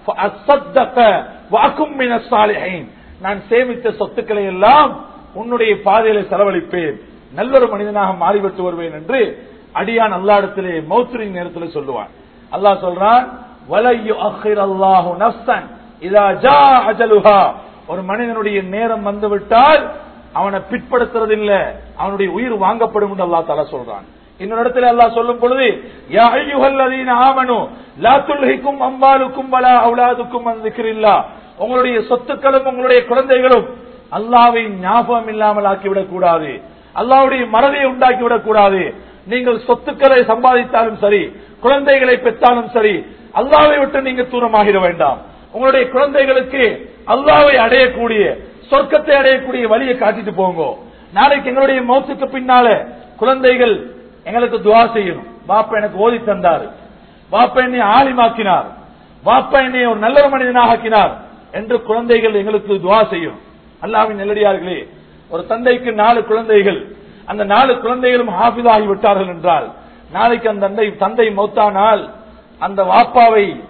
வாக்கும் நான் சேமித்த சொத்துக்களை எல்லாம் உன்னுடைய பாதையில செலவழிப்பேன் நல்லொரு மனிதனாக மாறிவிட்டு வருவேன் என்று அடியான் அல்லாடத்திலே மௌத்துரின் நேரத்தில் சொல்லுவான் அல்லாஹ் சொல்றான் வலையு அஹிர் அல்லாஹு நஃப்சன் இதா ஜா அஜலுஹா ஒரு மனிதனுடைய நேரம் வந்துவிட்டால் அவனை பிற்படுத்துறதில்லை அவனுடைய உயிர் வாங்கப்படும் என்று அல்லா தலா சொல்றான் இன்னொரு இடத்துல அல்லாஹ் சொல்லும் பொழுது யா அய்யுஹல்லதீன ஆமனு லா துல்ஹிக்கும் அம்வாலுக்கும் வலா அவுலாதுக்கும் அன் திக்ரில்லா உங்களுடைய சொத்துக்களும் உங்களுடைய குழந்தைகளும் அல்லாவை ஞாபகம் இல்லாமல் ஆக்கிவிடக் கூடாது அல்லாவுடைய மறதியை உண்டாக்கி விடக் கூடாது நீங்கள் சொத்துக்களை சம்பாதித்தாலும் சரி குழந்தைகளை பெற்றாலும் சரி அல்லாவை விட்டு நீங்க தூரமாகிட வேண்டாம் உங்களுடைய குழந்தைகளுக்கு அல்லாவை அடையக்கூடிய சொர்க்கத்தை அடையக்கூடிய வழியை காட்டிட்டு போங்க நாளைக்கு எங்களுடைய மௌத்துக்கு பின்னால குழந்தைகள் எங்களுக்கு துவா செய்யணும் பாப்பா எனக்கு ஓதி தந்தார் பாப்பா என்னை ஆலிமாக்கினார் பாப்பா என்னை ஒரு நல்ல மனிதனாக ஆக்கினார் என்று குழந்தைகள் எங்களுக்கு துவா செய்யும் அல்லாவின் நெல்லடியார்களே ஒரு தந்தைக்கு நாலு குழந்தைகள் அந்த நாலு குழந்தைகளும் ஹாஃபிதாகி விட்டார்கள் என்றால் நாளைக்கு அந்த தந்தை தந்தை மௌத்தானால் அந்த வாப்பாவை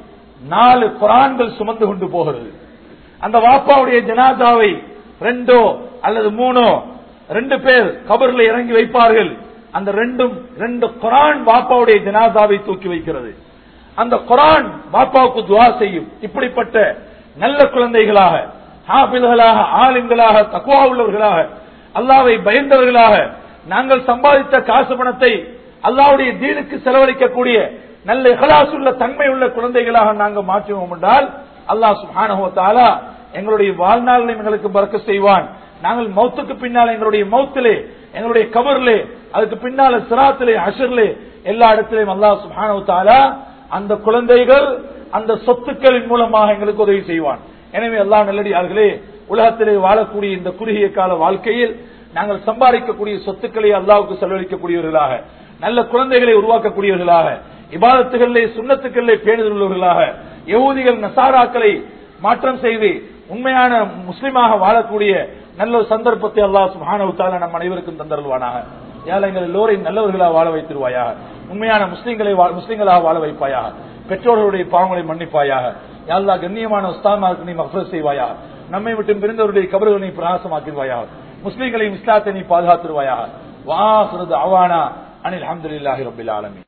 நாலு குரான்கள் சுமந்து கொண்டு போகிறது அந்த வாப்பாவுடைய ஜனாதாவை ரெண்டோ அல்லது மூணோ ரெண்டு பேர் கபர்ல இறங்கி வைப்பார்கள் அந்த ரெண்டும் ரெண்டு குரான் வாப்பாவுடைய ஜனாதாவை தூக்கி வைக்கிறது அந்த குரான் பாப்பாவுக்கு துவா செய்யும் இப்படிப்பட்ட நல்ல குழந்தைகளாக ஹாபில்களாக ஆலிம்களாக தக்குவா உள்ளவர்களாக அல்லாவை பயந்தவர்களாக நாங்கள் சம்பாதித்த காசு பணத்தை அல்லாவுடைய தீனுக்கு செலவழிக்கக்கூடிய நல்ல இகலாஸ் உள்ள தன்மை உள்ள குழந்தைகளாக நாங்கள் மாற்றுவோம் என்றால் அல்லாஹ் சுப்ஹானஹு வ தஆலா எங்களுடைய வாழ்நாளில் எங்களுக்கு பறக்க செய்வான் நாங்கள் மௌத்துக்கு பின்னால் எங்களுடைய மௌத்திலே எங்களுடைய கபர்லே அதுக்கு பின்னால சிராத்திலே அஷர்லே எல்லா இடத்திலையும் அல்லாஹ் சுப்ஹானஹு வ தஆலா அந்த குழந்தைகள் அந்த சொத்துக்களின் மூலமாக எங்களுக்கு உதவி செய்வான் எனவே எல்லா நல்லடியார்களே உலகத்திலே வாழக்கூடிய இந்த குறுகிய கால வாழ்க்கையில் நாங்கள் சம்பாதிக்கக்கூடிய சொத்துக்களை அல்லாவுக்கு செலவழிக்கக்கூடியவர்களாக நல்ல குழந்தைகளை உருவாக்கக்கூடியவர்களாக இபாதத்துகளிலே சுண்ணத்துக்களிலே பேணுதல் உள்ளவர்களாக யகூதிகள் நசாராக்களை மாற்றம் செய்து உண்மையான முஸ்லிமாக வாழக்கூடிய நல்ல ஒரு சந்தர்ப்பத்தை அல்லாஹ் சுப்ஹானஹு தஆலா நம் அனைவருக்கும் தந்தருள்வானாக யாழ் எங்கள் எல்லோரையும் நல்லவர்களாக வாழ வைத்திருவாயாக உண்மையான முஸ்லிம்களை வா- முஸ்லிம்களாக வாழ வைப்பாயாக பெற்றோர்களுடைய பாவங்களை மன்னிப்பாயாக யாழ்லா கண்ணியமான உஸ்தாமாருக்கு நீ மஃபரத் செய்வாயாக நம்மை விட்டு பிரிந்தவருடைய கபறுகளை நீ பிரகாசமாக்கிடுவாயாக முஸ்லிம்களையும் இஸ்லாத்தை நீ பாதுகாத்துருவாயாக வாஹ்ரது அவானா அனில் அஹமதுல்லாஹி ரபில் ஆலமீன்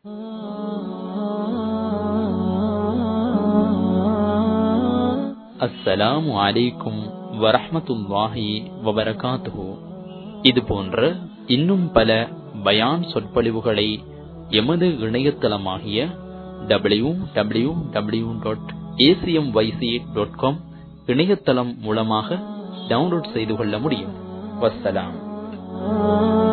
அஸ்ஸலாமு அலைக்கும் வரஹ்மத்துல்லாஹி வபரகாத்துஹு இது போன்ற இன்னும் பல பயான் சொற்பொழிவுகளை எமது இணையதளமாகிய W W W dot A C M Y C dot com இணையதளம் மூலமாக டவுன்லோட் செய்து கொள்ள முடியும் வஸ்ஸலாம்